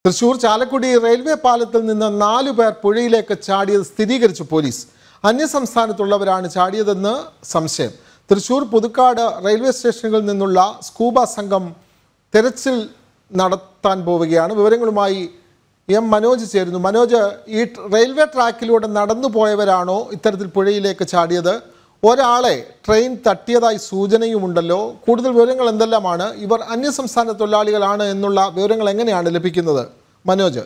Thrissur Chalakudy railway പാലത്തിൽ നിന്ന് നാലു പേർ പുഴയിലേക്ക് ചാടിയത് സ്ഥിരീകരിച്ചു പോലീസ് അന്യസംസ്ഥാനത്തുള്ളവരാണ് ചാടിയതെന്ന് സംശയം തൃശൂർ പുതുക്കാട് റെയിൽവേ സ്റ്റേഷനുകളിൽ നിന്നുള്ള സ്കൂബ സംഘം തെരച്ചിൽ നടത്താൻ പോവുകയാണ് വിവരങ്ങളുമായി എം മനോജ് ചേരുന്നു മനോജ് ഈ ട്- റെയിൽവേ ട്രാക്കിലൂടെ നടന്നു പോയവരാണോ ഇത്തരത്തിൽ പുഴയിലേക്ക് ചാടിയത് ഒരാളെ ട്രെയിൻ തട്ടിയതായി സൂചനയുമുണ്ടല്ലോ കൂടുതൽ വിവരങ്ങൾ എന്തെല്ലാമാണ് ഇവർ അന്യസംസ്ഥാന തൊഴിലാളികളാണ് എന്നുള്ള വിവരങ്ങൾ എങ്ങനെയാണ് ലഭിക്കുന്നത് മനോജ്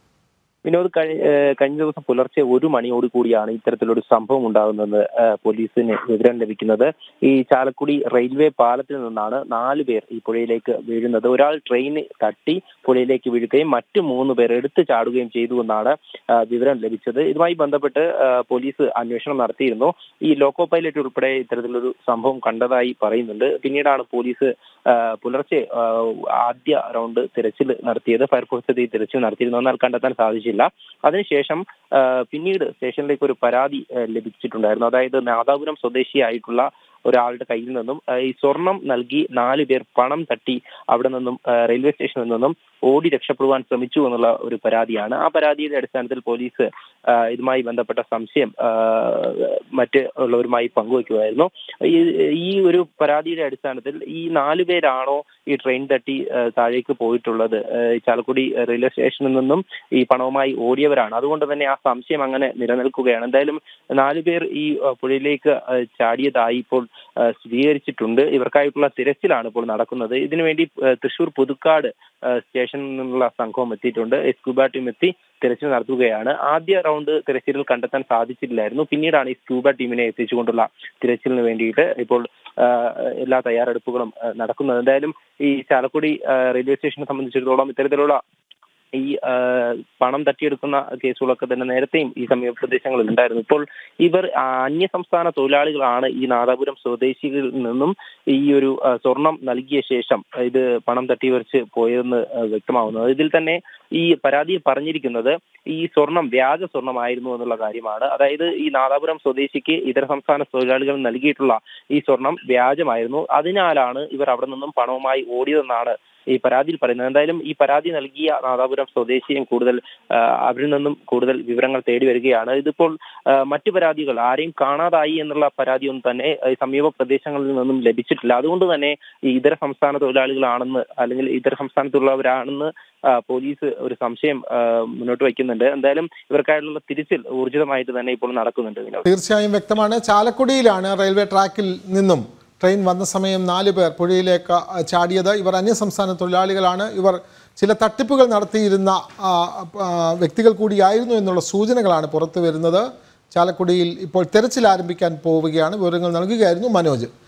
വിനോദ് കഴി ഏഹ് കഴിഞ്ഞ ദിവസം പുലർച്ചെ ഒരു മണിയോട് കൂടിയാണ് ഇത്തരത്തിലൊരു സംഭവം ഉണ്ടാകുന്നത് ഏഹ് പോലീസിന് വിവരം ലഭിക്കുന്നത് ഈ ചാലക്കുടി റെയിൽവേ പാലത്തിൽ നിന്നാണ് നാല് പേർ ഈ പുഴയിലേക്ക് വീഴുന്നത് ഒരാൾ ട്രെയിൻ തട്ടി പുഴയിലേക്ക് വീഴുകയും മറ്റു മൂന്ന് പേർ എടുത്തു ചാടുകയും ചെയ്തു എന്നാണ് ഏഹ് വിവരം ലഭിച്ചത് ഇതുമായി ബന്ധപ്പെട്ട് ഏഹ് പോലീസ് അന്വേഷണം നടത്തിയിരുന്നു ഈ ലോക്കോ പൈലറ്റ് ഉൾപ്പെടെ ഇത്തരത്തിലൊരു സംഭവം കണ്ടതായി പറയുന്നുണ്ട് പിന്നീടാണ് പോലീസ് ഏഹ് പുലർച്ചെ ഏഹ് ആദ്യ റൗണ്ട് തിരച്ചിൽ നടത്തിയത് ഫയർഫോഴ്സ് എത്തി തിരച്ചിൽ നടത്തിയിരുന്നു എന്നാൽ കണ്ടെത്താൻ സാധിച്ചില്ല അതിനുശേഷം ഏഹ് പിന്നീട് സ്റ്റേഷനിലേക്ക് ഒരു പരാതി ഏഹ് ലഭിച്ചിട്ടുണ്ടായിരുന്നു അതായത് നാദാപുരം സ്വദേശിയായിട്ടുള്ള ഒരാളുടെ കയ്യിൽ നിന്നും ഏഹ് ഈ സ്വർണം നൽകി നാല് പേർ പണം തട്ടി അവിടെ നിന്നും ഏഹ് റെയിൽവേ സ്റ്റേഷനിൽ നിന്നും ഓടി രക്ഷപ്പെടുവാൻ ശ്രമിച്ചു എന്നുള്ള ഒരു പരാതിയാണ് ആ പരാതിയുടെ അടിസ്ഥാനത്തിൽ പോലീസ് ഏഹ് ഇതുമായി ബന്ധപ്പെട്ട സംശയം ഏഹ് മറ്റ് ഉള്ളവരുമായി പങ്കുവയ്ക്കുമായിരുന്നു ഈ ഈ ഒരു പരാതിയുടെ അടിസ്ഥാനത്തിൽ ഈ നാല് പേരാണോ ഈ ട്രെയിൻ തട്ടി ഏഹ് താഴേക്ക് പോയിട്ടുള്ളത് ഏഹ് ചാലക്കുടി റെയിൽവേ സ്റ്റേഷനിൽ നിന്നും ഈ പണവുമായി ഓടിയവരാണ് അതുകൊണ്ട് തന്നെ ആ സംശയം അങ്ങനെ നിലനിൽക്കുകയാണ് എന്തായാലും നാല് പേർ ഈ ഏഹ് പുഴയിലേക്ക് ഏഹ് ചാടിയതായി ഇപ്പോൾ ഏഹ് സ്ഥിരീകരിച്ചിട്ടുണ്ട് ഇവർക്കായിട്ടുള്ള തിരച്ചിലാണ് ഇപ്പോൾ നടക്കുന്നത് ഇതിനുവേണ്ടി ഏഹ് തൃശൂർ പുതുക്കാട് ഏഹ് സ്റ്റേഷനിൽ നിന്നുള്ള സംഘവും എത്തിയിട്ടുണ്ട് സ്കൂബ ടീം എത്തി തിരച്ചിൽ നടത്തുകയാണ് ആദ്യ റൗണ്ട് തിരച്ചിലിൽ കണ്ടെത്താൻ സാധിച്ചില്ലായിരുന്നു പിന്നീടാണ് ഈ സ്കൂബ ടീമിനെ എത്തിച്ചുകൊണ്ടുള്ള തിരച്ചിലിന് വേണ്ടിയിട്ട് ഇപ്പോൾ ഏഹ് എല്ലാ തയ്യാറെടുപ്പുകളും ഏഹ് നടക്കുന്നത് എന്തായാലും ഈ ചാലക്കുടി ഏഹ് റെയിൽവേ സ്റ്റേഷനെ സംബന്ധിച്ചിടത്തോളം ഇത്തരത്തിലുള്ള ഈ ഏഹ് പണം തട്ടിയെടുക്കുന്ന കേസുകളൊക്കെ തന്നെ നേരത്തെയും ഈ സമീപ പ്രദേശങ്ങളിൽ ഉണ്ടായിരുന്നു ഇപ്പോൾ ഇവർ ആ, അന്യ സംസ്ഥാന തൊഴിലാളികളാണ് ഈ നാദാപുരം സ്വദേശികളിൽ നിന്നും ഈ ഒരു ആ, സ്വർണം നൽകിയ ശേഷം ഇത് പണം തട്ടിവരിച്ച് പോയതെന്ന് ആ, വ്യക്തമാവുന്നത് ഇതിൽ തന്നെ ഈ പരാതിയിൽ പറഞ്ഞിരിക്കുന്നത് ഈ സ്വർണം വ്യാജ സ്വർണമായിരുന്നു എന്നുള്ള കാര്യമാണ് അതായത് ഈ നാദാപുരം സ്വദേശിക്ക് ഇതര സംസ്ഥാന തൊഴിലാളികൾ നൽകിയിട്ടുള്ള ഈ സ്വർണം വ്യാജമായിരുന്നു അതിനാലാണ് ഇവർ അവിടെ നിന്നും പണവുമായി ഓടിയതെന്നാണ് ഈ പരാതിയിൽ പറയുന്നത് എന്തായാലും ഈ പരാതി നൽകിയ നാദാപുരം സ്വദേശിയും കൂടുതൽ ആ, അവരിൽ നിന്നും കൂടുതൽ വിവരങ്ങൾ തേടി വരികയാണ് ഇതിപ്പോൾ ആ, മറ്റു പരാതികൾ ആരെയും കാണാതായി എന്നുള്ള പരാതിയൊന്നും തന്നെ ഈ സമീപ പ്രദേശങ്ങളിൽ നിന്നും ലഭിച്ചിട്ടില്ല അതുകൊണ്ട് തന്നെ ഈ ഇതര സംസ്ഥാന തൊഴിലാളികളാണെന്ന് അല്ലെങ്കിൽ ഇതര സംസ്ഥാനത്തുള്ളവരാണെന്ന് ആ, പോലീസ് ഒരു സംശയം ആ, മുന്നോട്ട് വയ്ക്കുന്നുണ്ട് എന്തായാലും ഇവർക്കായിട്ടുള്ള തിരിച്ചിൽ ഊർജിതമായിട്ട് തന്നെ ഇപ്പോൾ നടക്കുന്നുണ്ട് വിനോദ് തീർച്ചയായും വ്യക്തമാണ് ചാലക്കുടിയിലാണ് റെയിൽവേ ട്രാക്കിൽ നിന്നും ട്രെയിൻ വന്ന സമയം നാല് പേർ പുഴയിലേക്ക് ആ, ചാടിയത് ഇവർ അന്യസംസ്ഥാന തൊഴിലാളികളാണ് ഇവർ ചില തട്ടിപ്പുകൾ നടത്തിയിരുന്ന ആ, ആ, വ്യക്തികൾ കൂടിയായിരുന്നു എന്നുള്ള സൂചനകളാണ് പുറത്തു വരുന്നത് ചാലക്കുടിയിൽ ഇപ്പോൾ തെരച്ചിൽ ആരംഭിക്കാൻ പോവുകയാണ് വിവരങ്ങൾ നൽകുകയായിരുന്നു മനോജ്